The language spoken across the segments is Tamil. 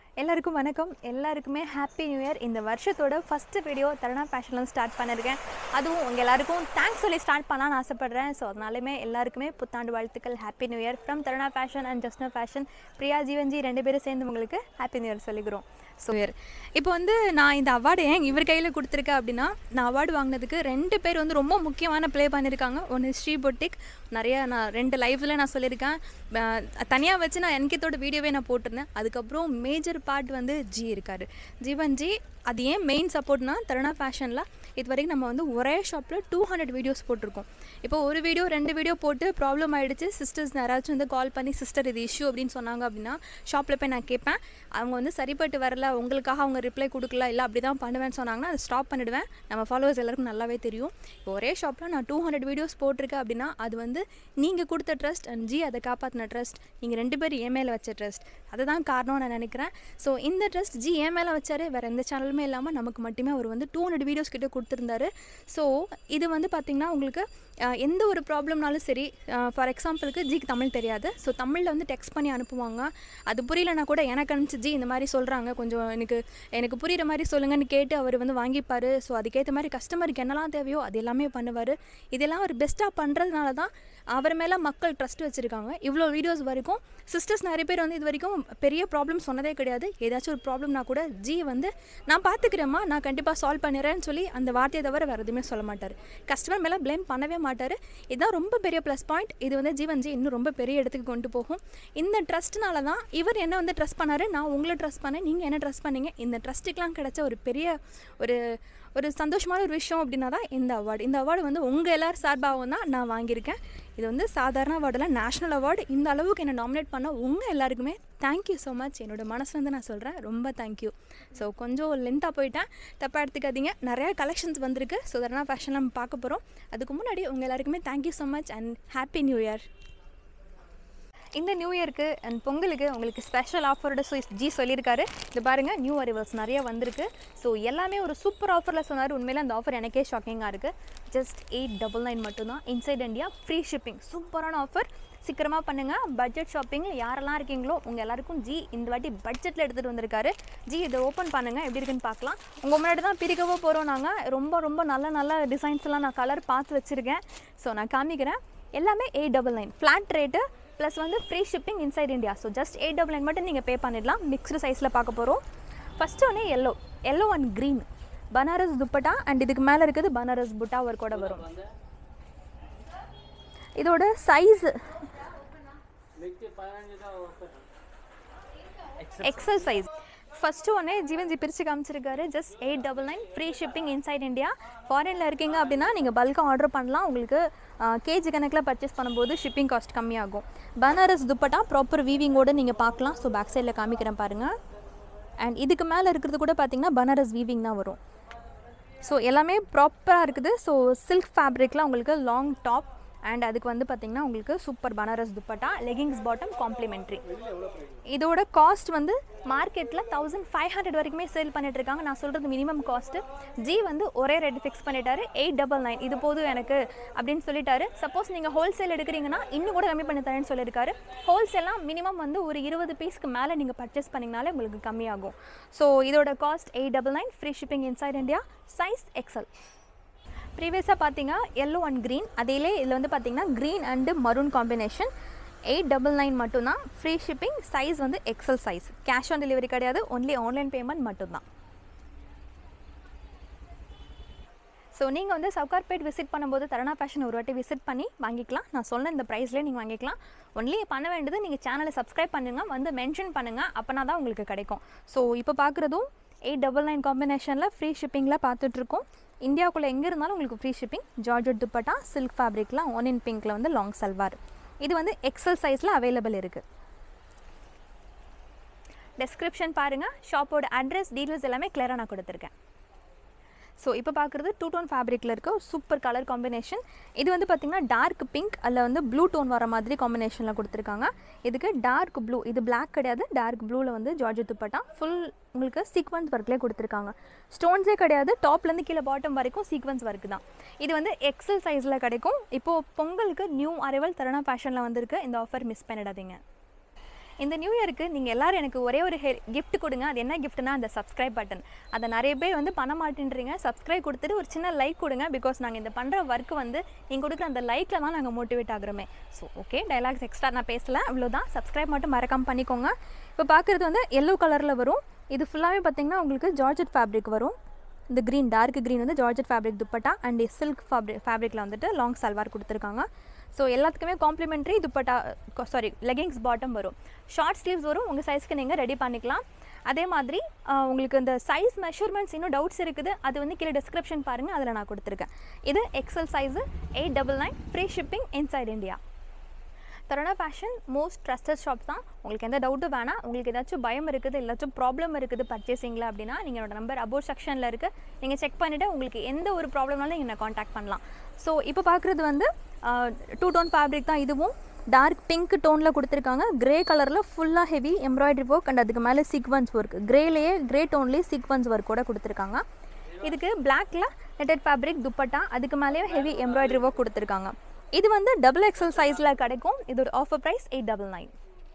எல்லாருக்கும் வணக்கம் எல்லாருக்குமே ஹாப்பி நியூ இயர் இந்த வருஷத்தோட ஃபஸ்ட்டு வீடியோ தருணா ஃபேஷனில் ஸ்டார்ட் பண்ணியிருக்கேன் அதுவும் உங்கள் எல்லாருக்கும் தேங்க்ஸ் சொல்லி ஸ்டார்ட் பண்ணலான்னு ஆசைப்பட்றேன் ஸோ அதனாலுமே எல்லாருக்குமே புத்தாண்டு வாழ்த்துக்கள் happy new year from Taruna Fashion and ஜஸ்னோ ஃபேஷன் பிரியா ஜீவன்ஜி ரெண்டு பேரும் சேர்ந்து உங்களுக்கு ஹாப்பி நியூ இயர் சொல்லிக்கிறோம் ஸோ இயர் இப்போ வந்து நான் இந்த அவார்டு ஏன் இவர் கையில் கொடுத்துருக்கேன் அப்படின்னா நான் அவார்டு வாங்கினதுக்கு ரெண்டு பேர் வந்து ரொம்ப முக்கியமான ப்ளே பண்ணியிருக்காங்க ஒன்று ஸ்ரீ பொட்டிக் நிறைய நான் ரெண்டு லைஃப்பில் நான் சொல்லியிருக்கேன் தனியாக வச்சு நான் என்கிட்டோட வீடியோவே நான் போட்டிருந்தேன் அதுக்கப்புறம் மேஜர் பார்ட் வந்து ஜி இருக்கார் ஜீவன் ஜி அது ஏன் மெயின் சப்போர்ட்னா தருணா ஃபேஷனில் இது வரைக்கும் நம்ம வந்து ஒரே ஷாப்பில் டூ ஹண்ட்ரட் வீடியோஸ் போட்டிருக்கோம் இப்போ ஒரு வீடியோ ரெண்டு வீடியோ போட்டு ப்ராப்ளம் ஆகிடுச்சு சிஸ்டர்ஸ் யாராச்சும் வந்து கால் பண்ணி சிஸ்டர் இது இஷ்யூ அப்படின்னு சொன்னாங்க அப்படின்னா ஷாப்பில் போய் நான் கேட்பேன் அவங்க வந்து சரிப்பட்டு வரல உங்களுக்காக அவங்க ரிப்ளை கொடுக்கல இல்லை அப்படி தான் பண்ணுவேன்னு சொன்னாங்கன்னா அதை ஸ்டாப் பண்ணிவிடுவேன் நம்ம ஃபாலோவர்ஸ் எல்லாருக்கும் நல்லாவே தெரியும் இப்போ ஒரே ஷாப்பில் நான் டூ ஹண்ட்ரட் வீடியோஸ் போட்டிருக்கேன் அப்படின்னா அது வந்து நீங்கள் கொடுத்த ட்ரஸ்ட் அண்ட் ஜி அதை காப்பாற்றின ட்ரஸ்ட் நீங்கள் ரெண்டு பேரும் என் மேலே வச்ச ட்ரஸ்ட் அதுதான் காரணம் நான் நினைக்கிறேன் ஸோ இந்த ட்ரஸ்ட் ஜி என் மேலே வச்சாரு வேறு எந்த சேனலுமே இல்லாமல் நமக்கு மட்டுமே அவர் வந்து டூ ஹண்ட்ரட் வீடியோஸ் கிட்ட கொடுத்துருந்தாரு ஸோ இது வந்து பார்த்திங்கன்னா உங்களுக்கு அஹ், எந்த ஒரு ப்ராப்ளம்னாலும் சரி ஃபார் எக்ஸாம்பிளுக்கு ஜிக்கு தமிழ் தெரியாது ஸோ தமிழில் வந்து டெக்ஸ்ட் பண்ணி அனுப்புவாங்க அது புரியலனா கூட எனக்கு அனுப்பிச்சு ஜி இந்த மாதிரி சொல்கிறாங்க கொஞ்சம் எனக்கு எனக்கு புரிகிற மாதிரி சொல்லுங்கன்னு கேட்டு அவர் வந்து வாங்கிப்பார் ஸோ அதுக்கேற்ற மாதிரி கஸ்டமருக்கு என்னெல்லாம் தேவையோ அது எல்லாமே பண்ணுவார் இதெல்லாம் அவர் பெஸ்ட்டாக பண்ணுறதுனால தான் அவர் மேலே மக்கள் ட்ரஸ்ட் வச்சுருக்காங்க இவ்வளோ வீடியோஸ் வரைக்கும் சிஸ்டர்ஸ் நிறைய பேர் வந்து இது வரைக்கும் பெரிய ப்ராப்ளம் சொன்னதே கிடையாது ஏதாச்சும் ஒரு ப்ராப்ளம்னா கூட ஜி வந்து நான் பார்த்துக்கிறேம்மா நான் கண்டிப்பாக சால்வ் பண்ணிடுறேன்னு சொல்லி அந்த வார்த்தையை தவிர வேறு எதுவுமே சொல்ல மாட்டார் கஸ்டமர் மேலே ப்ளேம் பண்ணவே மாட்டார் இதுதான் ரொம்ப பெரிய ப்ளஸ் பாயிண்ட் இது வந்து ஜீவன் ஜி இன்னும் ரொம்ப பெரிய இடத்துக்கு கொண்டு போகும் இந்த ட்ரஸ்ட்னால தான் இவர் என்ன வந்து ட்ரஸ்ட் பண்ணாரு நான் உங்களை ட்ரஸ்ட் பண்ணேன் நீங்கள் என்ன ட்ரஸ்ட் பண்ணீங்க இந்த ட்ரஸ்ட்டுக்கெலாம் கிடைச்ச ஒரு பெரிய ஒரு ஒரு சந்தோஷமான ஒரு விஷயம் அப்படின்னா தான் இந்த அவார்டு இந்த அவார்டு வந்து உங்கள் எல்லார் சார்பாகவும் தான் நான் வாங்கியிருக்கேன் இது வந்து சாதாரண அவார்டில் நேஷ்னல் அவார்டு இந்த அளவுக்கு என்னை நாமினேட் பண்ண உங்கள் எல்லாருக்குமே தேங்க்யூ ஸோ மச் என்னோட மனசுலேருந்து நான் சொல்கிறேன் ரொம்ப தேங்க்யூ ஸோ கொஞ்சம் லென்த்தாக போயிட்டேன் தப்பாக எடுத்துக்காதீங்க நிறையா கலெக்ஷன்ஸ் வந்திருக்கு ஸோ அதனால் ஃபேஷன் நம்ம பார்க்க போகிறோம் அதுக்கு முன்னாடி உங்கள் எல்லாருக்குமே thank you so much and happy new year இந்த நியூ இயருக்கு அண்ட் பொங்கலுக்கு உங்களுக்கு ஸ்பெஷல் ஆஃபரோட ஸோ ஜி சொல்லியிருக்காரு இது பாருங்கள் நியூ அரைவல்ஸ் நிறைய வந்திருக்கு ஸோ எல்லாமே ஒரு சூப்பர் ஆஃபரில் சொன்னார் உண்மையில அந்த ஆஃபர் எனக்கே ஷாக்கிங்காக இருக்குது ஜஸ்ட் எயிட் டபுள் நைன் மட்டும்தான் இன்சைட் இந்தியா ஃப்ரீ ஷிப்பிங் சூப்பரான ஆஃபர் சீக்கிரமாக பண்ணுங்கள் பட்ஜெட் ஷாப்பிங்கில் யாரெல்லாம் இருக்கீங்களோ உங்கள் எல்லாருக்கும் ஜி இந்த வாட்டி பட்ஜெட்டில் எடுத்துகிட்டு வந்திருக்காரு ஜி இதை ஓப்பன் பண்ணுங்கள் எப்படி இருக்குன்னு பார்க்கலாம் உங்கள் முன்னாடி தான் பிரிக்கவோ போகிறோம் நாங்கள் ரொம்ப ரொம்ப நல்ல நல்ல டிசைன்ஸ் எல்லாம் நான் கலர் பார்த்து வச்சுருக்கேன் ஸோ நான் காமிக்கிறேன் எல்லாமே eight double nine flat rate plus வந்து free shipping inside India so just eight double nine மட்டும் நீங்கள் பே பண்ணிடலாம் மிக்ஸ்டு சைஸில் பார்க்க போகிறோம் ஃபஸ்ட்டு ஒன்று yellow yellow and green Banaras dupatta and இதுக்கு மேலே இருக்குது பனாரஸ் புட்டா ஒர்க்கோட வரும் இதோட சைஸ் எக்ஸல் சைஸ் ஃபஸ்ட்டு ஒன்று ஜீவன்ஜி பிரித்து காமிச்சிருக்காரு just eight double nine free shipping inside India ஃபாரினில் இருக்கீங்க அப்படின்னா நீங்கள் பல்காக ஆர்டர் பண்ணலாம் உங்களுக்கு கேஜி கணக்கில் பர்ச்சேஸ் பண்ணும்போது ஷிப்பிங் காஸ்ட் கம்மியாகும் பனாரஸ் துப்பட்டா ப்ராப்பர் வீவிங்கோடு நீங்கள் பார்க்கலாம் ஸோ பேக் சைடில் காமிக்கிறேன் பாருங்கள் அண்ட் இதுக்கு மேலே இருக்கிறது கூட பார்த்தீங்கன்னா பனாரஸ் வீவிங் தான் வரும் ஸோ எல்லாமே ப்ராப்பராக இருக்குது ஸோ சில்க் ஃபேப்ரிக்கில் உங்களுக்கு லாங் டாப் அண்ட் அதுக்கு வந்து பார்த்திங்கன்னா உங்களுக்கு super Banaras dupatta leggings bottom complimentary இதோட காஸ்ட் வந்து மார்க்கெட்டில் தௌசண்ட் ஃபைவ் ஹண்ட்ரட் வரைக்குமே சேல் பண்ணிட்டு இருக்காங்க நான் சொல்கிறது மினிமம் காஸ்ட்டு ஜி வந்து ஒரே ரேட் ஃபிக்ஸ் பண்ணிட்டாரு எயிட் டபுள் நைன் இது போதும் எனக்கு அப்படின்னு சொல்லிட்டாரு சப்போஸ் நீங்கள் ஹோல்சேல் எடுக்கிறீங்கன்னா இன்னும் கூட கம்மி பண்ணி தரேன்னு சொல்லியிருக்காரு ஹோல்சேலாம் மினிமம் வந்து ஒரு இருபது பீஸ்க்கு மேலே நீங்கள் பர்ச்சேஸ் பண்ணிங்கனாலே உங்களுக்கு கம்மியாகும் ஸோ இதோட cost eight double nine free shipping inside India size XL ப்ரீவியஸாக பார்த்தீங்க எல்லோ அண்ட் க்ரீன் அதிலே இதில் வந்து பார்த்தீங்கன்னா green and maroon combination eight double nine மட்டும்தான் ஃப்ரீ ஷிப்பிங் சைஸ் வந்து XL size cash on delivery கிடையாது ஒன்லி ஆன்லைன் பேமெண்ட் மட்டும்தான் ஸோ நீங்கள் வந்து சவுகார்பேட் விசிட் பண்ணும்போது தருணா ஃபேஷன் ஒரு வாட்டி விசிட் பண்ணி வாங்கிக்கலாம் நான் சொன்ன இந்த ப்ரைஸ்லேயே நீங்கள் வாங்கிக்கலாம் ஒன்லி பண்ண வேண்டியது நீங்கள் சேனலை சப்ஸ்கிரைப் பண்ணுங்கள் வந்து மென்ஷன் பண்ணுங்கள் அப்போனா தான் உங்களுக்கு கிடைக்கும் ஸோ இப்போ பார்க்குறதும் எயிட் டபுள் நைன் காம்பினேஷனில் ஃப்ரீ ஷிப்பிங்கில் பார்த்துட்ருக்கோம் இந்தியாவுக்குள்ளே எங்கே இருந்தாலும் உங்களுக்கு free shipping georgette dupatta silk ஃபேப்ரிக்கில் ஆனியன் பிங்க்கில் வந்து லாங் சல்வார் இது வந்து எக்ஸல் சைஸில் அவைலபிள் இருக்குது டெஸ்கிரிப்ஷன் பாருங்கள் ஷாப்போட அட்ரஸ் டீட்டெயில்ஸ் எல்லாமே கிளியராக நான் கொடுத்துருக்கேன் ஸோ இப்போ பார்க்குறது டூ டோன் ஃபேப்ரிக்கில் இருக்க ஒரு சூப்பர் கலர் காம்பினேஷன் இது வந்து பார்த்திங்கன்னா டார்க் பிங்க் அதில் வந்து ப்ளூ டோன் வர மாதிரி காம்பினேஷனில் கொடுத்துருக்காங்க இதுக்கு டார்க் ப்ளூ இது Black கிடையாது டார்க் ப்ளூவில் வந்து ஜார்ஜ் துப்பட்டா ஃபுல் உங்களுக்கு சீக்வன்ஸ் ஒர்க்லேயே கொடுத்துருக்காங்க ஸ்டோன்ஸே கிடையாது டாப்லேருந்து கீழே பாட்டம் வரைக்கும் சீக்வன்ஸ் ஒர்க் தான் இது வந்து எக்ஸல் சைஸில் கிடைக்கும் இப்போது பொங்கலுக்கு நியூ அரைவல் தருணா ஃபேஷனில் வந்திருக்கு இந்த ஆஃபர் மிஸ் பண்ணிடாதீங்க இந்த நியூ இயருக்கு நீங்கள் எல்லாரும் எனக்கு ஒரே ஒரு ஹெ gift கொடுங்க அது என்ன கிஃப்ட்னா அந்த சப்ஸ்கிரைப் பட்டன் அதை நிறைய பேர் வந்து பண்ண மாட்டேன்றீங்க சப்ஸ்கிரைப் கொடுத்துட்டு ஒரு சின்ன லைக் கொடுங்க பிகாஸ் நாங்கள் இந்த பண்ணுற ஒர்க் வந்து நீங்கள் கொடுக்குற அந்த லைக்கில் தான் நாங்கள் மோட்டிவேட் ஆகுறோமே ஸோ ஓகே டைலாக்ஸ் எக்ஸ்ட்ரா நான் பேசல அவ்வளோதான் சப்ஸ்கிரைப் மட்டும் மறக்காம பண்ணிக்கோங்க இப்போ பார்க்குறது வந்து எல்லோ கலரில் வரும் இது ஃபுல்லாகவே பார்த்தீங்கன்னா உங்களுக்கு ஜார்ஜெட் ஃபேப்ரிக் வரும் இந்த க்ரீன் டார்க் க்ரீன் வந்து georgette fabric dupatta and silk fabric ஃபேப்ரிக்கில் வந்துட்டு லாங் சல்வார் கொடுத்துருக்காங்க ஸோ எல்லாத்துக்குமே complimentary dupatta sorry leggings bottom வரும் ஷார்ட் ஸ்லீவ்ஸ் வரும் உங்கள் சைஸ்க்கு நீங்கள் ரெடி பண்ணிக்கலாம் அதே மாதிரி ஆஹ், உங்களுக்கு இந்த சைஸ் மெஷர்மெண்ட்ஸ் இன்னும் டவுட்ஸ் இருக்குது அது வந்து கீழே டிஸ்கிரிப்ஷன் பாருங்கள் அதில் நான் கொடுத்துருக்கேன் இது XL size eight double nine free shipping inside India Taruna Fashion most trusted shop தான் உங்களுக்கு எந்த டவுட்டும் வேணாம் உங்களுக்கு ஏதாச்சும் பயம் இருக்குது ஏதாச்சும் ப்ராப்ளம் இருக்குது பர்ச்சேசிங்கில் அப்படின்னா நீங்கள் என்னோட நம்பர் அபோவ் செக்ஷனில் இருக்குது நீங்கள் செக் பண்ணிவிட்டு உங்களுக்கு எந்த ஒரு ப்ராப்ளம்னாலும் நீங்கள் என்ன காண்டாக்ட் பண்ணலாம் ஸோ இப்போ பார்க்குறது வந்து டூ டோன் ஃபேப்ரிக் தான் இதுவும் டார்க் பிங்க் டோனில் கொடுத்துருக்காங்க கிரே கலரில் ஃபுல்லாக ஹெவி எம்ப்ராய்டரி ஒர்க் அண்ட் அதுக்கு மேலே சீக்வன்ஸ் ஒர்க் கிரேலேயே கிரே டோன்லேயே சீக்வன்ஸ் ஒர்க் கூட கொடுத்துருக்காங்க இதுக்கு பிளாக்ல நெட்டட் ஃபேப்ரிக் துப்பட்டா அதுக்கு மேலேயும் ஹெவி எம்ப்ராய்டரி ஒர்க் கொடுத்துருக்காங்க இது வந்து டபுள் எக்ஸல் சைஸில் கிடைக்கும் இதோட offer price eight double nine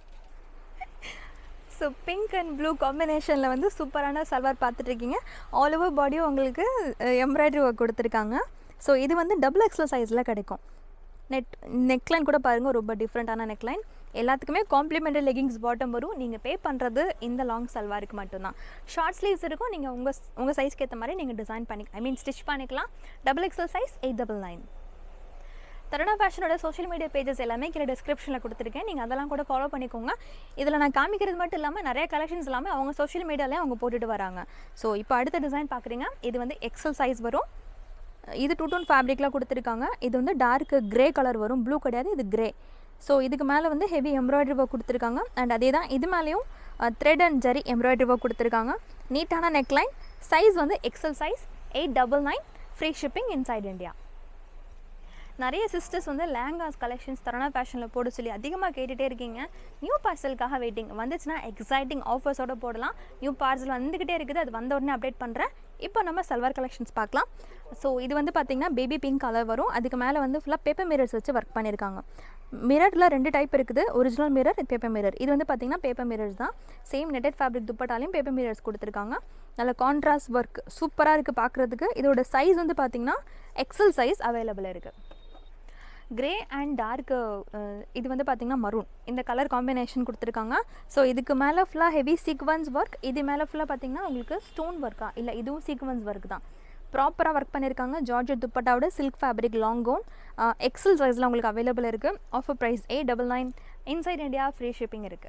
so pink and blue காம்பினேஷனில் வந்து சூப்பரான சல்வார் பார்த்துட்ருக்கீங்க ஆல் ஓவர் பாடியும் உங்களுக்கு எம்ப்ராய்டரி ஒர்க் கொடுத்துருக்காங்க ஸோ இது வந்து டபுள் எக்ஸல் சைஸில் கிடைக்கும் நெட் நெக்லைன் கூட பாருங்கள் ரொம்ப டிஃப்ரெண்ட்டான நெக்லைன் எல்லாத்துக்குமே காம்ப்ளிமெண்டரி லெகிங்ஸ் பாட்டம் வரும் நீங்கள் பே பண்ணுறது இந்த லாங் சல்வாருக்கு மட்டும்தான் ஷார்ட் ஸ்லீவ்ஸ் இருக்கும் நீங்கள் உங்கள் உங்கள் சைஸ்க்கு ஏற்ற மாதிரி நீங்கள் டிசைன் பண்ணி ஐ மீன் ஸ்டிச் பண்ணிக்கலாம் double XL size eight double nine Taruna ஃபேஷனோட சோஷியல் மீடியா பேஜஸ் எல்லாமே கீழே டிஸ்கிரிப்ஷனில் கொடுத்துருக்கேன் நீங்கள் அதெல்லாம் கூட ஃபாலோ பண்ணிக்கோங்க இதில் நான் காமிக்கிறது மட்டும் இல்லாமல் நிறைய கலெக்ஷன்ஸ் எல்லாமே அவங்க சோஷியல் மீடியாலேயே அவங்க போட்டுட்டு வராங்க ஸோ இப்போ அடுத்த டிசைன் பார்க்குறீங்க இது வந்து எக்ஸல் சைஸ் வரும் இது டூ டோன் ஃபேப்ரிக்லாம் கொடுத்துருக்காங்க இது வந்து டார்க் கிரே கலர் வரும் ப்ளூ கிடையாது இது கிரே ஸோ இதுக்கு மேலே வந்து ஹெவி எம்ப்ராய்டரி ஒர்க் கொடுத்துருக்காங்க அண்ட் அதே தான் இது மேலேயும் thread and zari embroidery work கொடுத்துருக்காங்க நீட்டான நெக்லைன் சைஸ் வந்து XL size eight double nine free shipping inside India நிறைய சிஸ்டர்ஸ் வந்து லேங்காஸ் கலெக்ஷன்ஸ் தரணா ஃபேஷனில் போட சொல்லி அதிகமாக கேட்டுகிட்டே இருக்கீங்க நியூ பார்சலுக்காக வெயிட்டிங் வந்துச்சுன்னா எக்ஸைட்டிங் ஆஃபர்ஸோட போடலாம் நியூ பார்சல் வந்துக்கிட்டே இருக்குது அது வந்த உடனே அப்டேட் பண்ணுறேன் இப்போ நம்ம சல்வார் கலெக்ஷன்ஸ் பார்க்கலாம் ஸோ இது வந்து பார்த்திங்கன்னா பேபி பிங்க் கலர் வரும் அதுக்கு மேலே வந்து ஃபுல்லாக பேப்பர் மிரர்ஸ் வச்சு ஒர்க் பண்ணியிருக்காங்க மிரரில் ரெண்டு டைப் இருக்குது ஒரிஜினல் மிரர் பேப்பர் மிரர் இது வந்து பார்த்திங்கன்னா பேப்பர் மிரர்ஸ் தான் சேம் நெட்டட் ஃபேப்ரிக் துப்பட்டாலையும் பேப்பர் மிரர்ஸ் கொடுத்துருக்காங்க நல்ல கான்ட்ராஸ்ட் ஒர்க் சூப்பராக இருக்குது பார்க்குறதுக்கு இதோட சைஸ் வந்து பார்த்திங்கன்னா எக்ஸல் சைஸ் அவைலபிள் இருக்குது கிரே அண்ட் டார்க் இது வந்து பார்த்திங்கன்னா மரூன் இந்த கலர் காம்பினேஷன் கொடுத்துருக்காங்க ஸோ இதுக்கு மேலே ஃபுல்லாக ஹெவி சீக்வன்ஸ் ஒர்க் இது மேலே ஃபுல்லாக பார்த்திங்கன்னா உங்களுக்கு ஸ்டோன் ஒர்க்கா இல்லை இதுவும் சீக்வன்ஸ் ஒர்க் தான் ப்ராப்பராக ஒர்க் பண்ணியிருக்காங்க ஜார்ஜெட் துப்பட்டாவோட silk fabric long gown XL சைஸில் உங்களுக்கு அவைலபிள் இருக்குது offer price eight double nine inside India free shipping இருக்குது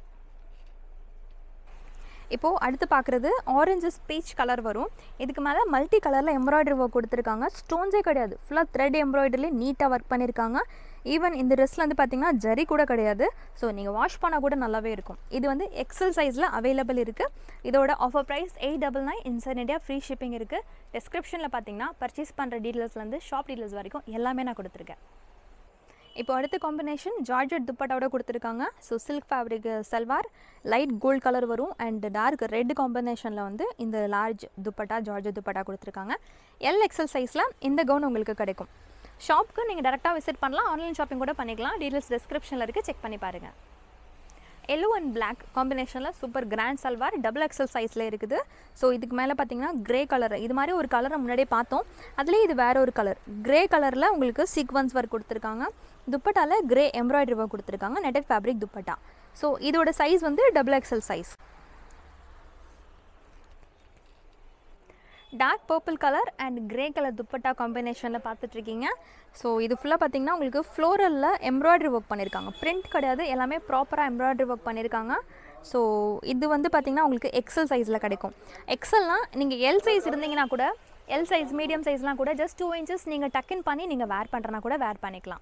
இப்போது அடுத்து பார்க்குறது ஆரஞ்சு ஸ்பீச் கலர் வரும் இதுக்கு மேலே மல்டி கலரில் எம்ப்ராய்டரி ஒர்க் கொடுத்துருக்காங்க ஸ்டோன்ஸே கிடையாது ஃபுல்லாக த்ரெட் எம்ப்ராய்டரிலே நீட்டாக ஒர்க் பண்ணியிருக்காங்க ஈவன் இந்த ட்ரெஸ்ஸில் வந்து பார்த்தீங்கன்னா ஜரி கூட கிடையாது ஸோ நீங்கள் வாஷ் பண்ணால் கூட நல்லாவே இருக்கும் இது வந்து எக்ஸல் சைஸில் அவைலபிள் இருக்குது இதோட offer price eight double nine inside India free shipping இருக்குது டிஸ்கிரிப்ஷனில் பார்த்தீங்கன்னா பர்ச்சேஸ் பண்ணுற டீட்டெயில்ஸ்லேருந்து ஷாப் டீட்டெயில்ஸ் வரைக்கும் எல்லாமே நான் கொடுத்துருக்கேன் இப்போ அடுத்த காம்பினேஷன் ஜார்ஜெட் துப்பட்டாவோட கொடுத்துருக்காங்க so silk fabric salwar light gold colour வரும் அண்ட் டார்க் ரெட் காம்பினேஷனில் வந்து இந்த லார்ஜ் துப்பட்டா ஜார்ஜெட் துப்பட்டா கொடுத்துருக்காங்க எல் எக்ஸல் சைஸில் இந்த கவுன் உங்களுக்கு கிடைக்கும் ஷாப்க்கு நீங்கள் டேரெக்டாக விசிட் பண்ணலாம் ஆன்லைன் ஷாப்பிங் கூட பண்ணிக்கலாம் டீட்டெயில்ஸ் டிஸ்கிரிப்ஷனில் இருக்குது செக் பண்ணி பாருங்கள் எல்லோ அண்ட் பிளாக் காம்பினேஷனில் super grand salwar double XL சைஸில் இருக்குது ஸோ இதுக்கு மேலே பார்த்தீங்கன்னா கிரே கலர் இது மாதிரி ஒரு கலரை முன்னாடியே பார்த்தோம் அதுலேயே இது வேற ஒரு கலர் கிரே கலரில் உங்களுக்கு சீக்வன்ஸ் ஒர்க் கொடுத்துருக்காங்க துப்பட்டாவில் கிரே எம்ப்ராய்டரி ஒர்க் கொடுத்துருக்காங்க நெட்டட் ஃபேப்ரிக் துப்பட்டா ஸோ இதோட சைஸ் வந்து double XL size dark purple colour and grey colour dupatta combination பார்த்துட்ருக்கீங்க ஸோ இது ஃபுல்லாக பார்த்தீங்கன்னா உங்களுக்கு ஃப்ளோரலில் எம்ப்ராய்டரி ஒர்க் பண்ணியிருக்காங்க பிரிண்ட் கிடையாது எல்லாமே ப்ராப்பராக எம்ப்ராய்டரி ஒர்க் பண்ணியிருக்காங்க ஸோ இது வந்து பார்த்திங்கன்னா உங்களுக்கு எக்ஸல் சைஸில் கிடைக்கும் எக்ஸல்னால் நீங்கள் எல் சைஸ் இருந்தீங்கன்னா கூட எல் சைஸ் மீடியம் சைஸ்லாம் கூட ஜஸ்ட் டூ இன்ச்சஸ் நீங்கள் டக்குன்னு பண்ணி நீங்கள் வேர் பண்ணுறனா கூட வேர் பண்ணிக்கலாம்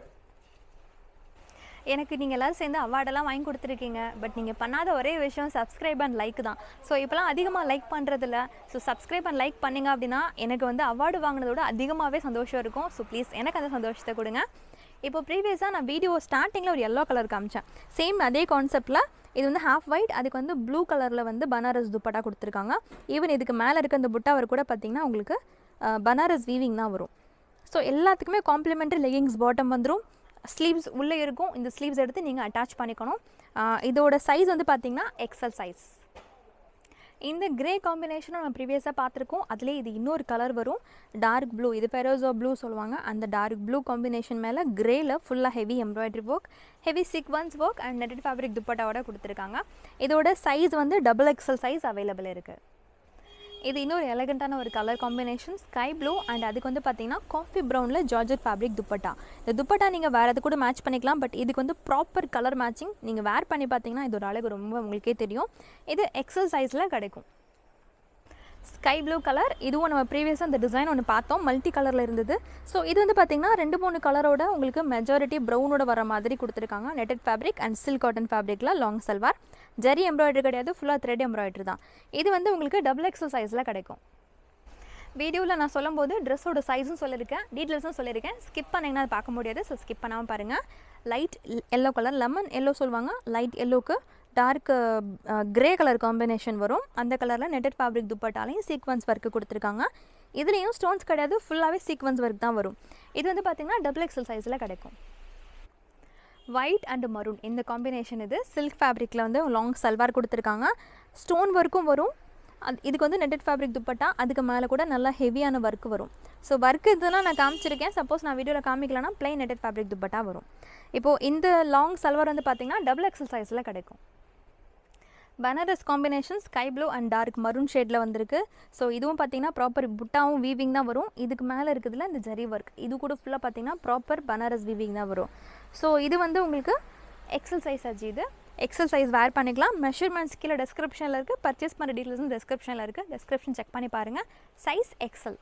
எனக்கு நீங்கள் எல்லோரும் சேர்ந்து அவார்டெல்லாம் வாங்கி கொடுத்துருக்கீங்க பட் நீங்கள் பண்ணாத ஒரே விஷயம் சப்ஸ்கிரைப் அண்ட் லைக் தான் ஸோ இப்போலாம் அதிகமாக லைக் பண்ணுறதில்ல ஸோ சப்ஸ்கிரைப் அண்ட் லைக் பண்ணிங்க அப்படின்னா எனக்கு வந்து அவார்டு வாங்கினதோட அதிகமாகவே சந்தோஷம் இருக்கும் ஸோ ப்ளீஸ் எனக்கு அந்த சந்தோஷத்தை கொடுங்க இப்போ ப்ரீவியஸாக நான் வீடியோ ஸ்டார்டிங்கில் ஒரு எல்லோ கலர் காமிச்சேன் சேம் அதே கான்செப்டில் இது வந்து ஹாஃப் ஒயிட் அதுக்கு வந்து ப்ளூ கலரில் வந்து பனாரஸ் துப்பட்டா கொடுத்துருக்காங்க ஈவன் இதுக்கு மேலே இருக்க இந்த புட்டாவர் கூட பார்த்திங்கன்னா உங்களுக்கு அஹ், பனாரஸ் வீவிங் தான் வரும் ஸோ எல்லாத்துக்குமே காம்ப்ளிமெண்ட்ரி லெகிங்ஸ் பாட்டம் வந்துடும் ஸ்லீவ்ஸ் உள்ளே இருக்கும் இந்த ஸ்லீவ்ஸ் எடுத்து நீங்கள் அட்டாச் பண்ணிக்கணும் இதோட சைஸ் வந்து பார்த்திங்கன்னா எக்ஸல் சைஸ் இந்த கிரே காம்பினேஷனை நம்ம ப்ரீவியஸாக பார்த்துருக்கோம் அதுலேயே இது இன்னொரு கலர் வரும் டார்க் ப்ளூ இது பெரோசோ ப்ளூ சொல்லுவாங்க அந்த டார்க் ப்ளூ காம்பினேஷன் மேலே கிரேல ஃபுல்லாக heavy embroidery work heavy sequins work and netted fabric துப்பட்டாவோட கொடுத்துருக்காங்க இதோட சைஸ் வந்து டபுள் எக்ஸல் சைஸ் அவைலபிள் இருக்குது இது இன்னொரு எலகண்ட்டான ஒரு colour combination sky blue and அதுக்கு வந்து பார்த்தீங்கன்னா காஃபி ப்ரௌனில் ஜார்ஜட் ஃபேப்ரிக் துப்பட்டா இந்த துப்பட்டா நீங்கள் வேறு எது கூட மேட்ச் பண்ணிக்கலாம் பட் இதுக்கு வந்து ப்ராப்பர் கலர் மேட்சிங் நீங்கள் வேர் பண்ணி பார்த்தீங்கன்னா இதோட அழகு ரொம்ப உங்களுக்கே தெரியும் இது எக்ஸல் சைஸில் கிடைக்கும் ஸ்கை ப்ளூ கலர் இதுவும் நம்ம ப்ரீவியஸாக இந்த டிசைன் ஒன்று பார்த்தோம் மல்டி கலரில் இருந்தது ஸோ இது வந்து பார்த்திங்கன்னா ரெண்டு மூணு கலரோட உங்களுக்கு மெஜாரிட்டி ப்ரௌனோட வர மாதிரி கொடுத்துருக்காங்க netted fabric and silk cotton ஃபேப்ரிக்கில் லாங் சல்வார் ஜரி எம்ப்ராய்டரி கிடையாது ஃபுல்லாக த்ரெட் எம்ப்ராய்டரி தான் இது வந்து உங்களுக்கு டபுள் எக்ஸல் சைஸில் கிடைக்கும் வீடியோவில் நான் சொல்லும்போது ட்ரெஸ்ஸோட சைஸும் சொல்லியிருக்கேன் டீட்டெயில்ஸும் சொல்லியிருக்கேன் ஸ்கிப் பண்ணிங்கன்னா அது பார்க்க முடியாது ஸோ ஸ்கிப் பண்ணாமல் பாருங்கள் light yellow colour lemon yellow சொல்லுவாங்க லைட் எல்லோக்கு டார்க் கிரே கலர் காம்பினேஷன் வரும் அந்த கலரில் நெட்டட் ஃபேப்ரிக் துப்பட்டாலையும் சீக்வன்ஸ் ஒர்க்கு கொடுத்துருக்காங்க இதுலேயும் ஸ்டோன்ஸ் கிடையாது ஃபுல்லாகவே சீக்வன்ஸ் ஒர்க் தான் வரும் இது வந்து பார்த்திங்கன்னா டபுள் எக்ஸல் சைஸில் கிடைக்கும் ஒயிட் அண்ட் மரூன் இந்த காம்பினேஷன் இது சில்க் ஃபேப்ரிக்கில் வந்து லாங் சல்வார் கொடுத்துருக்காங்க ஸ்டோன் ஒர்க்கும் வரும் அது இதுக்கு வந்து நெட்டட் ஃபேப்ரிக் துப்பட்டா அதுக்கு மேலே கூட நல்லா ஹெவியான ஒர்க் வரும் ஸோ ஒர்க் இதெல்லாம் நான் காமிச்சிருக்கேன் சப்போஸ் நான் வீடியோவில் காமிக்கலன்னா ப்ளைன் நெட்டட் ஃபேப்ரிக் துப்பட்டா வரும் இப்போது இந்த லாங் சல்வார் வந்து பார்த்திங்கன்னா டபுள் எக்ஸல் சைஸில் கிடைக்கும் Banaras combination sky blue and dark maroon ஷேடில் வந்திருக்கு ஸோ இதுவும் பார்த்தீங்கன்னா ப்ராப்பர் புட்டாவும் வீவிங் தான் வரும் இதுக்கு மேலே இருக்குதுல இந்த ஜரி ஒர்க் இது கூட ஃபுல்லாக பார்த்தீங்கன்னா ப்ராப்பர் பனாரஸ் வீவிங் தான் வரும் ஸோ இது வந்து உங்களுக்கு எக்ஸல் சைஸ் ஆச்சு இது எக்ஸல் சைஸ் வேர் பண்ணிக்கலாம் மெஷர்மெண்ட்ஸ் கீழே டெஸ்கிரிப்ஷனில் இருக்குது பர்ச்சேஸ் பண்ணுற டீட்டெயில்ஸும் டெஸ்கிரிப்ஷனில் இருக்குது டெஸ்கிரிப்ஷன் செக் பண்ணி பாருங்கள் size XL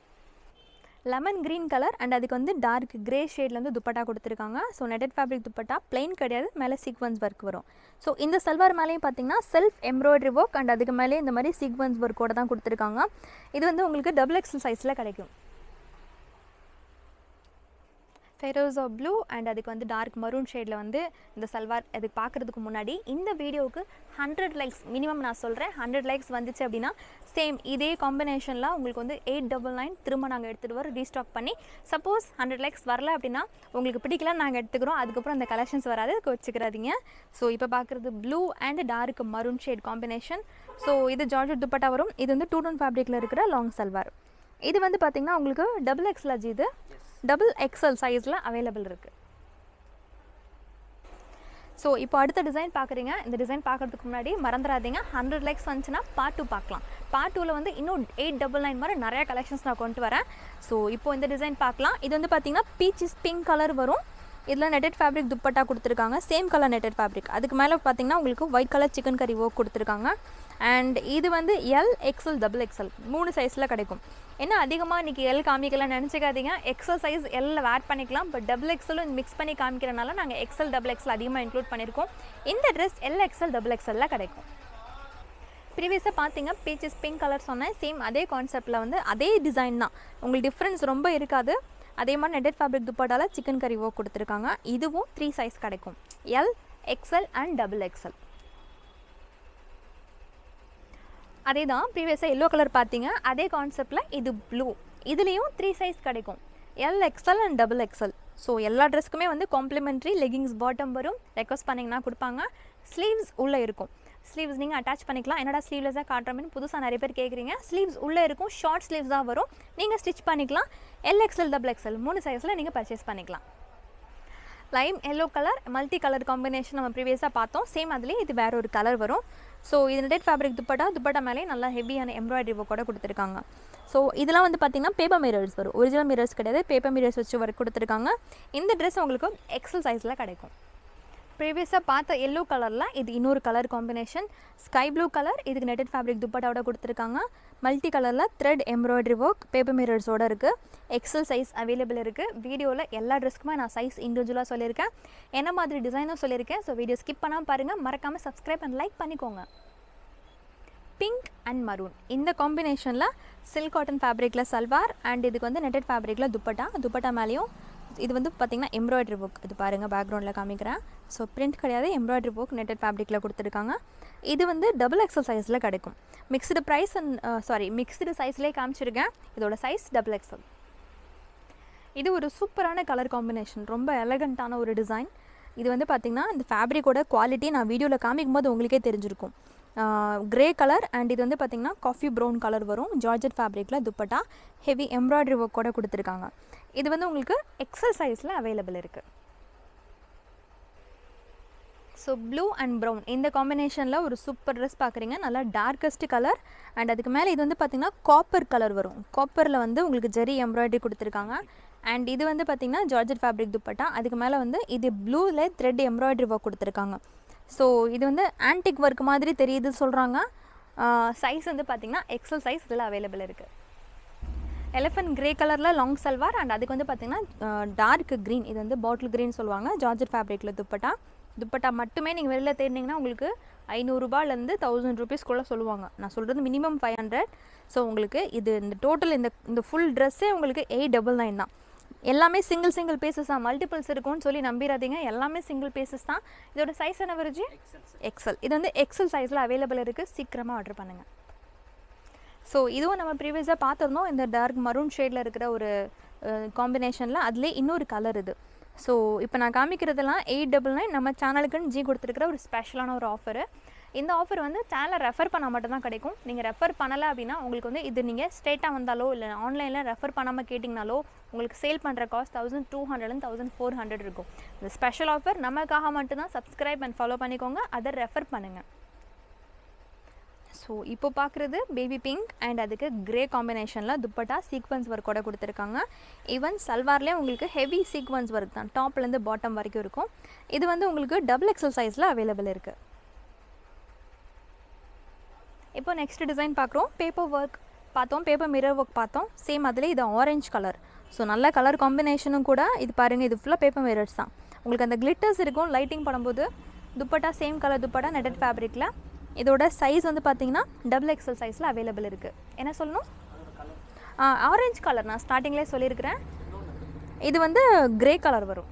lemon green colour and அதுக்கு வந்து டார்க் கிரே ஷேடில் வந்து துப்பட்டா கொடுத்துருக்காங்க so netted fabric dupatta plain கிடையாது மேலே சீக்வன்ஸ் ஒர்க் வரும் ஸோ இந்த சல்வார் மேலேயும் பார்த்தீங்கன்னா செல்ஃப் எம்ப்ராய்டரி ஒர்க் அண்ட் அதுக்கு மேலே இந்த மாதிரி சீக்வன்ஸ் ஒர்க்கோட தான் கொடுத்துருக்காங்க இது வந்து உங்களுக்கு டபுள் எக்ஸல் சைஸில் கிடைக்கும் ஃபெரோசோ ப்ளூ அண்ட் அதுக்கு வந்து டார்க் மரூன் ஷேடில் வந்து இந்த சல்வார் அதுக்கு பார்க்குறதுக்கு முன்னாடி இந்த வீடியோவுக்கு ஹண்ட்ரட் லைக்ஸ் மினிமம் நான் சொல்கிறேன் ஹண்ட்ரட் லைக்ஸ் வந்துச்சு அப்படின்னா சேம் இதே காம்பினேஷனில் உங்களுக்கு வந்து எயிட் டபுள் நைன் திரும்ப நாங்கள் எடுத்துகிட்டு வரோம் ரீஸ்டாக் பண்ணி சப்போஸ் ஹண்ட்ரட் லைக்ஸ் வரல அப்படின்னா உங்களுக்கு பிடிக்கல நாங்கள் எடுத்துக்கிறோம் அதுக்கப்புறம் அந்த கலெக்ஷன்ஸ் வராது அதுக்கு வச்சுக்கிறாதீங்க ஸோ இப்போ பார்க்குறது blue and dark maroon shade combination so இது ஜார்ஜட் துப்பட்டா வரும் இது வந்து டூ டோன் ஃபேப்ரிக்கில் இருக்கிற லாங் சல்வார் இது வந்து பார்த்திங்கன்னா உங்களுக்கு டபுள் எக்ஸல் அஜி இது டபுள் எக்ஸல் சைஸில் அவைலபிள் இருக்குது ஸோ இப்போ அடுத்த டிசைன் பார்க்குறீங்க இந்த டிசைன் பார்க்குறதுக்கு முன்னாடி மறந்துடாதீங்க ஹண்ட்ரட் லைக்ஸ் வந்துச்சுன்னா பார்ட் டூ பார்க்கலாம் பார்ட் டூவில் வந்து இன்னும் எயிட் டபுள் நைன் மாதிரி நிறைய கலெக்ஷன்ஸ் நான் கொண்டு வரேன் ஸோ இப்போ இந்த டிசைன் பார்க்கலாம் இது வந்து பார்த்தீங்கன்னா பீச்சிஸ் பிங்க் கலர் வரும் இதில் நெட்டட் ஃபேப்ரிக் துப்பட்டா கொடுத்துருக்காங்க சேம் கலர் நெட்டட் ஃபேப்ரிக் அதுக்கு மேலே பார்த்தீங்கன்னா உங்களுக்கு white colour chikankari work கொடுத்துருக்காங்க அண்ட் இது வந்து எல் எக்ஸல் டபுள் எக்ஸல் மூணு சைஸில் கிடைக்கும் என்ன அதிகமாக இன்றைக்கி எல் காமிக்கலாம்னு நினச்சிக்காதீங்க எக்ஸல் சைஸ் எல்ல ஆட் பண்ணிக்கலாம் பட் டபுள் எக்ஸலும் மிக்ஸ் பண்ணி காமிக்கிறனால நாங்கள் எக்ஸல் டபுள் எக்ஸல் அதிகமாக இன்க்ளூட் பண்ணியிருக்கோம் இந்த ட்ரெஸ் எல் எக்ஸல் டபுள் எக்ஸலில் கிடைக்கும் ப்ரீவியஸாக பார்த்தீங்க பீச்சஸ் பிங்க் கலர் சொன்னேன் சேம் அதே கான்செப்டில் வந்து அதே டிசைன் தான் உங்களுக்கு டிஃப்ரென்ஸ் ரொம்ப இருக்காது அதே மாதிரி நெட்டட் ஃபேப்ரிக் துப்பட்டால சிக்கன் கறி ஒர்க் கொடுத்துருக்காங்க இதுவும் த்ரீ சைஸ் கிடைக்கும் L XL and double XL அதே தான் ப்ரீவியஸாக எல்லோ கலர் பார்த்தீங்க அதே கான்செப்டில் இது ப்ளூ இதுலேயும் த்ரீ சைஸ் கிடைக்கும் L XL and double XL so எல்லா ட்ரெஸ்க்குமே வந்து காம்ப்ளிமெண்ட்ரி லெகிங்ஸ் பாட்டம் வரும் ரெக்வஸ்ட் பண்ணிங்கன்னா கொடுப்பாங்க ஸ்லீவ்ஸ் உள்ளே இருக்கும் ஸ்லீவ்ஸ் நீங்கள் அட்டாச் பண்ணிக்கலாம் என்னடா ஸ்லீவ்லெஸ்ஸாக காட்டுறோம்னு புதுசாக நிறைய பேர் கேட்குறீங்க ஸ்லீவ்ஸ் உள்ளே இருக்கும் ஷார்ட் ஸ்லீவ்ஸ் தான் வரும் நீங்கள் ஸ்டிச் பண்ணிக்கலாம் எல் எக்ஸல் டபுள் எக்ஸல் மூணு சைஸில் நீங்கள் பர்ச்சேஸ் பண்ணிக்கலாம் lime yellow colour multi colour combination நம்ம ப்ரீவியஸாக பார்த்தோம் சேம் அதுலேயே இது வேறு ஒரு கலர் வரும் ஸோ இது நெட் ஃபேப்ரிக் துப்பட்டா துப்பட்டா மேலே நல்லா ஹெவியான எம்ப்ராய்டரி ஒர்க்கோட கொடுத்துருக்காங்க ஸோ இதெல்லாம் வந்து பார்த்திங்கன்னா பேப்பர் மிரர்ஸ் வரும் ஒரிஜினல் மிரர்ஸ் கிடையாது பேப்பர் மிரர்ஸ் வச்சு ஒர்க் கொடுத்துருக்காங்க இந்த ட்ரெஸ் உங்களுக்கு எக்ஸல் சைஸில் கிடைக்கும் ப்ரீவியஸாக பார்த்த எல்லோ கலரில் இது இன்னொரு colour combination sky blue colour இதுக்கு நெட்டட் ஃபேப்ரிக் துப்பட்டாவோட கொடுத்துருக்காங்க மல்டி கலரில் த்ரெட் எம்ப்ராய்டரி ஒர்க் பேப்பர் மிரர்ஸோட இருக்குது எக்ஸல் சைஸ் அவைலபிள் இருக்குது வீடியோவில் எல்லா ட்ரெஸ்க்குமே நான் சைஸ் இண்டிவிஜுவலாக சொல்லியிருக்கேன் என்ன மாதிரி டிசைனும் சொல்லியிருக்கேன் ஸோ வீடியோ ஸ்கிப் பண்ணாமல் பாருங்கள் மறக்காமல் சப்ஸ்கிரைப் அண்ட் லைக் பண்ணிக்கோங்க பிங்க் அண்ட் மரூன் இந்த காம்பினேஷனில் சில்க் காட்டன் ஃபேப்ரிக்கில் சல்வார் அண்ட் இதுக்கு வந்து நெட்டட் ஃபேப்ரிக்கில் துப்பட்டா துப்பட்டா மேலேயும் இது வந்து பார்த்திங்கன்னா எம்ப்ராய்டரி ஒர்க் இது பாருங்கள் பேக்ரவுண்டில் காமிக்கிறேன் ஸோ பிரிண்ட் கிடையாது எம்ப்ராய்டரி ஒர்க் நெட்டட் ஃபேப்ரிக்கில் கொடுத்துருக்காங்க இது வந்து டபுள் எக்ஸல் சைஸில் கிடைக்கும் mixed price and sorry mixed சைஸ்லேயே காமிச்சிருக்கேன் இதோட சைஸ் டபுள் எக்ஸல் இது ஒரு சூப்பரான கலர் காம்பினேஷன் ரொம்ப எலகண்ட்டான ஒரு டிசைன் இது வந்து பார்த்திங்கன்னா இந்த ஃபேப்ரிக்கோட குவாலிட்டி நான் வீடியோவில் காமிக்கும் போது உங்களுக்கே தெரிஞ்சிருக்கும் க்ரே கலர் அண்ட் இது வந்து பார்த்திங்கன்னா காஃபி ப்ரௌன் கலர் வரும் ஜார்ஜெட் ஃபேப்ரிக்கில் துப்பட்டா ஹெவி எம்ப்ராய்டரி ஒர்க் கூட கொடுத்துருக்காங்க இது வந்து உங்களுக்கு எக்ஸல் சைஸில் அவைலபிள் இருக்குது ஸோ ப்ளூ அண்ட் ப்ரௌன் இந்த காம்பினேஷனில் ஒரு சூப்பர் ட்ரெஸ் பார்க்குறீங்க நல்லா டார்க்கஸ்ட் கலர் அண்ட் அதுக்கு மேலே இது வந்து பார்த்திங்கன்னா காப்பர் கலர் வரும் காப்பரில் வந்து உங்களுக்கு ஜெரி எம்ப்ராய்டரி கொடுத்துருக்காங்க அண்ட் இது வந்து பார்த்திங்கன்னா ஜார்ஜெட் ஃபேப்ரிக் துப்பட்டா அதுக்கு மேலே வந்து இது ப்ளூவில் த்ரெட் எம்ப்ராய்டரி ஒர்க் கொடுத்துருக்காங்க ஸோ இது வந்து ஆன்டிக் ஒர்க் மாதிரி தெரியுது சொல்கிறாங்க சைஸ் வந்து பார்த்திங்கன்னா எக்ஸல் சைஸ் இதில் அவைலபிள் இருக்குது எலிஃபண்ட் கிரே கலரில் லாங் சல்வார் அண்ட் அதுக்கு வந்து பார்த்திங்கன்னா டார்க் க்ரீன் இது வந்து பாட்டில் க்ரீன் சொல்லுவாங்க ஜார்ஜெட் ஃபேப்ரிக்கில் துப்பட்டா துப்பட்டா மட்டுமே நீங்கள் வெளியில் தேடினீங்கன்னா உங்களுக்கு ஐநூறுரூபாலேருந்து தௌசண்ட் ருபீஸ்க்குள்ளே சொல்லுவாங்க நான் சொல்கிறது மினிமம் ஃபைவ் ஹண்ட்ரட் ஸோ உங்களுக்கு இது இந்த டோட்டல் இந்த இந்த ஃபுல் ட்ரெஸ்ஸே உங்களுக்கு எயிட் டபுள் நைன் தான் எல்லாமே சிங்கிள் சிங்கிள் பீசஸ் தான் மல்டிபிள்ஸ் இருக்கும்னு சொல்லி நம்பிடாதீங்க எல்லாமே சிங்கிள் பீசஸ் தான் இதோட சைஸ் என்ன வருது எக்ஸல் இது வந்து எக்ஸல் சைஸில் அவைலபிள் இருக்குது சீக்கிரமாக ஆர்டர் பண்ணுங்கள் ஸோ இதுவும் நம்ம ப்ரீவியஸாக பார்த்துருந்தோம் இந்த டார்க் மரூன் ஷேடில் இருக்கிற ஒரு காம்பினேஷனில் அதுலேயே இன்னொரு கலர் இது ஸோ இப்போ நான் காமிக்கிறதெல்லாம் எயிட் டபுள் நைன் நம்ம சேனலுக்குன்னு ஜி கொடுத்துருக்கிற ஒரு ஸ்பெஷலான ஒரு ஆஃபரு இந்த ஆஃபர் வந்து சேனலை ரெஃபர் பண்ணால் மட்டும்தான் கிடைக்கும் நீங்கள் ரெஃபர் பண்ணலை அப்படின்னா உங்களுக்கு வந்து இது நீங்கள் ஸ்ட்ரெயிட்டாக வந்தாலோ இல்லை ஆன்லைனில் ரெஃபர் பண்ணாமல் கேட்டிங்கனாலோ உங்களுக்கு சேல் பண்ணுற cost thousand two hundred thousand four hundred இருக்கும் இந்த ஸ்பெஷல் ஆஃபர் நமக்காக மட்டும்தான் சப்ஸ்கிரைப் அண்ட் ஃபாலோ பண்ணிக்கோங்க அதை ரெஃபர் பண்ணுங்கள் ஸோ இப்போ பார்க்குறது பேபி பிங்க் அண்ட் அதுக்கு கிரே காம்பினேஷனில் துப்பட்டா சீக்வன்ஸ் ஒர்க்கோட கொடுத்துருக்காங்க ஈவன் சல்வார்லேயே உங்களுக்கு ஹெவி சீக்வன்ஸ் ஒர்க் தான் டாப்லேருந்து பாட்டம் வரைக்கும் இருக்கும் இது வந்து உங்களுக்கு டபுள் எக்ஸல் சைஸில் அவைலபிள் இருக்குது இப்போ நெக்ஸ்ட் டிசைன் பார்க்குறோம் பேப்பர் ஒர்க் பார்த்தோம் பேப்பர் மிரர் ஒர்க் பார்த்தோம் சேம் அதில் இது ஆரஞ்சு கலர் ஸோ நல்ல கலர் காம்பினேஷனும் கூட இது பாருங்கள் இது ஃபுல்லாக பேப்பர் மிரர்ஸ் தான் உங்களுக்கு அந்த கிளிட்டர்ஸ் இருக்கும் லைட்டிங் பண்ணும்போது dupatta same colour dupatta netted ஃபேப்ரிக்கில் இதோட சைஸ் வந்து பார்த்தீங்கன்னா டபுள் எக்ஸல் சைஸில் அவைலபிள் இருக்குது என்ன சொல்லணும் ஆரஞ்சு கலர் நான் ஸ்டார்டிங்லேயே சொல்லியிருக்கிறேன் இது வந்து கிரே கலர் வரும்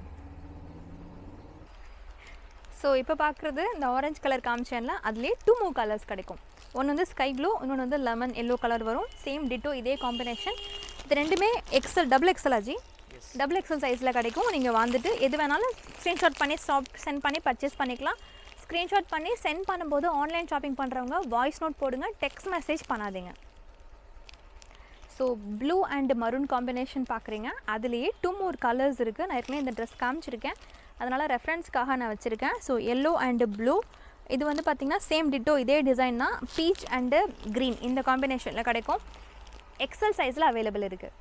ஸோ இப்போ பார்க்குறது இந்த ஆரஞ்சு கலர் காமிச்சேன்ல அதுலேயே டூ மூ கலர்ஸ் கிடைக்கும் ஒன்று வந்து ஸ்கை ப்ளூ இன்னொன்று வந்து லெமன் எல்லோ கலர் வரும் சேம் டிட்டோ இதே காம்பினேஷன் இது ரெண்டுமே எக்ஸல் டபுள் எக்ஸல் ஆஜி டபுள் எக்ஸல் சைஸில் கிடைக்கும் நீங்கள் வந்துட்டு எது வேணாலும் ஸ்க்ரீன்ஷாட் பண்ணி ஸ்டாப் சென்ட் பண்ணி பர்ச்சேஸ் பண்ணிக்கலாம் ஸ்க்ரீன்ஷாட் பண்ணி சென்ட் பண்ணும்போது ஆன்லைன் ஷாப்பிங் பண்ணுறவங்க வாய்ஸ் நோட் போடுங்க டெக்ஸ்ட் மெசேஜ் பண்ணாதீங்க so blue and maroon combination பார்க்குறீங்க அதுலேயே டூ மோர் கலர்ஸ் இருக்குது நான் ஏற்கனவே இந்த ட்ரெஸ் காமிச்சிருக்கேன் அதனால் ரெஃபரன்ஸ்க்காக நான் வச்சுருக்கேன் ஸோ எல்லோ அண்டு ப்ளூ இது வந்து பார்த்திங்கன்னா சேம் டிட்டோ இதே டிசைன் தான் பீச் அண்டு க்ரீன் இந்த காம்பினேஷனில் கிடைக்கும் எக்ஸல் சைஸில் அவைலபிள் இருக்குது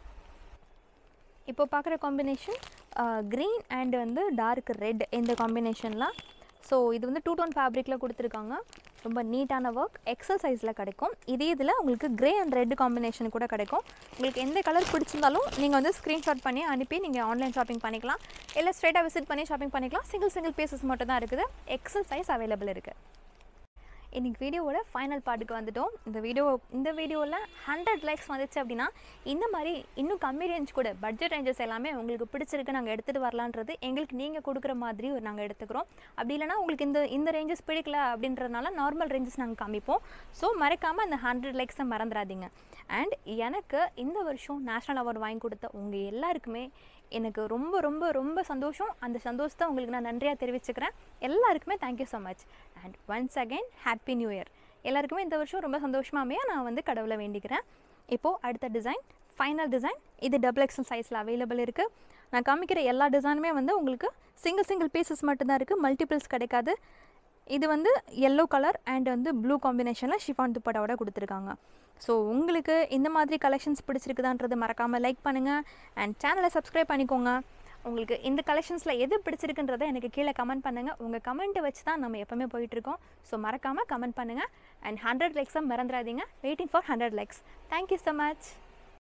இப்போ பார்க்குற காம்பினேஷன் க்ரீன் அண்ட் வந்து டார்க் ரெட் இந்த காம்பினேஷன்லாம் ஸோ இது வந்து டூ டோன் ஃபேப்ரிக்கில் கொடுத்துருக்காங்க ரொம்ப நீட்டான ஒர்க் எக்ஸல் சைஸில் கிடைக்கும் இதே இதில் உங்களுக்கு க்ரே அண்ட் ரெட் காம்பினேஷன் கூட கிடைக்கும் உங்களுக்கு எந்த கலர் பிடிச்சிருந்தாலும் நீங்கள் வந்து ஸ்க்ரீன்ஷாட் பண்ணி அனுப்பி நீங்கள் ஆன்லைன் ஷாப்பிங் பண்ணிக்கலாம் இல்லை ஸ்ட்ரெயிட்டாக விசிட் பண்ணி ஷாப்பிங் பண்ணிக்கலாம் சிங்கிள் சிங்கிள் பீசஸ் மட்டும் தான் இருக்குது எக்ஸல் சைஸ் அவைலபிள் இருக்குது இன்றைக்கி வீடியோவோட ஃபைனல் பார்ட்டுக்கு வந்துட்டோம் இந்த வீடியோ இந்த வீடியோவில் ஹண்ட்ரட் லைக்ஸ் வந்துச்சு அப்படின்னா இந்த மாதிரி இன்னும் கம்மி ரேஞ்ச் கூட பட்ஜெட் ரேஞ்சஸ் எல்லாமே உங்களுக்கு பிடிச்சிருக்கு நாங்கள் எடுத்துகிட்டு வரலான்றது எங்களுக்கு நீங்கள் கொடுக்குற மாதிரி ஒரு நாங்கள் எடுத்துக்கிறோம் அப்படி இல்லைனா உங்களுக்கு இந்த இந்த ரேஞ்சஸ் பிடிக்கல அப்படின்றதுனால நார்மல் ரேஞ்சஸ் நாங்கள் காமிப்போம் ஸோ மறக்காமல் அந்த ஹண்ட்ரட் லைக்ஸை மறந்துடாதீங்க அண்ட் எனக்கு இந்த வருஷம் நேஷ்னல் அவார்டு வாங்கி கொடுத்த உங்கள் எல்லாருக்குமே எனக்கு ரொம்ப ரொம்ப ரொம்ப சந்தோஷம் அந்த சந்தோஷத்தை உங்களுக்கு நான் நன்றியாக தெரிவிச்சுக்கிறேன் எல்லாருக்குமே thank you so much and once again happy new year எல்லாருக்குமே இந்த வருஷம் ரொம்ப சந்தோஷமாக அமைய நான் வந்து கடவுளை வேண்டிக்கிறேன் இப்போது அடுத்த டிசைன் ஃபைனல் டிசைன் இது டபுள் எக்ஸல் சைஸில் அவைலபிள் இருக்குது நான் காமிக்கிற எல்லா டிசைனுமே வந்து உங்களுக்கு சிங்கிள் சிங்கிள் பீசஸ் மட்டும்தான் இருக்குது மல்டிபிள்ஸ் கிடைக்காது இது வந்து எல்லோ கலர் அண்ட் வந்து ப்ளூ காம்பினேஷனில் ஷிஃபான் துப்பட்டாவோட கொடுத்துருக்காங்க ஸோ உங்களுக்கு இந்த மாதிரி கலெக்ஷன்ஸ் பிடிச்சிருக்குதான்றது மறக்காமல் லைக் பண்ணுங்கள் அண்ட் சேனலை சப்ஸ்கிரைப் பண்ணிக்கோங்க உங்களுக்கு இந்த கலெக்ஷன்ஸில் எது பிடிச்சிருக்குன்றதை எனக்கு கீழே கமெண்ட் பண்ணுங்கள் உங்கள் கமெண்ட்டை வச்சு தான் நம்ம எப்போவுமே போயிட்டுருக்கோம் ஸோ மறக்காமல் கமெண்ட் பண்ணுங்கள் அண்ட் ஹண்ட்ரட் லைக்ஸை மறந்துடாதீங்க waiting for hundred likes thank you so much